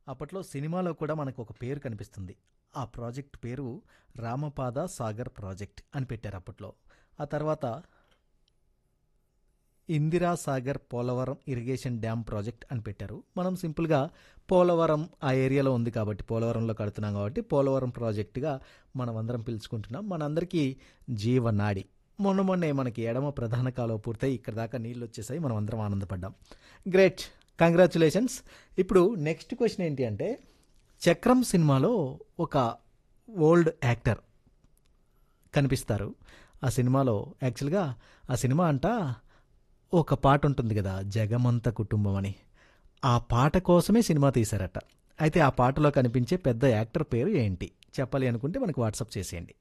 అప్పట్లో సినిమాలో కూడా మనకు ఒక పేరు కనిపిస్తుంది ఆ ప్రాజెక్ట్ పేరు రామపాద సాగర్ ప్రాజెక్ట్ అని పెట్టారు అప్పట్లో ఆ తర్వాత Indira Sagar Polavaram irrigation dam project అని పెట్టారు మనం సింపుల్గా పోలవరం ఆ ఏరియాలో ఉంది కాబట్టి పోలవరంలో కడుతున్నాం కాబట్టి పోలవరం ప్రాజెక్టుగా మనం అందరం పిలుచుకుంటున్నాం మనందరికీ జీవనాడి మొన్న మొన్నే మనకి ఎడమ ప్రధాన కాలువ పూర్తయి ఇక్కడ దాకా నీళ్ళు వచ్చేసాయి మనం అందరం ఆనందపడ్డాం గ్రేట్ కంగ్రాచులేషన్స్ ఇప్పుడు నెక్స్ట్ క్వశ్చన్ ఏంటి అంటే చక్రం సినిమాలో ఒక ఓల్డ్ యాక్టర్ కనిపిస్తారు ఆ సినిమాలో యాక్చువల్గా ఆ సినిమా అంట ఒక పాట ఉంటుంది కదా జగమంత కుటుంబం అని ఆ పాట కోసమే సినిమా తీశారట అయితే ఆ పాటలో కనిపించే పెద్ద యాక్టర్ పేరు ఏంటి చెప్పాలి అనుకుంటే మనకు వాట్సాప్ చేసేయండి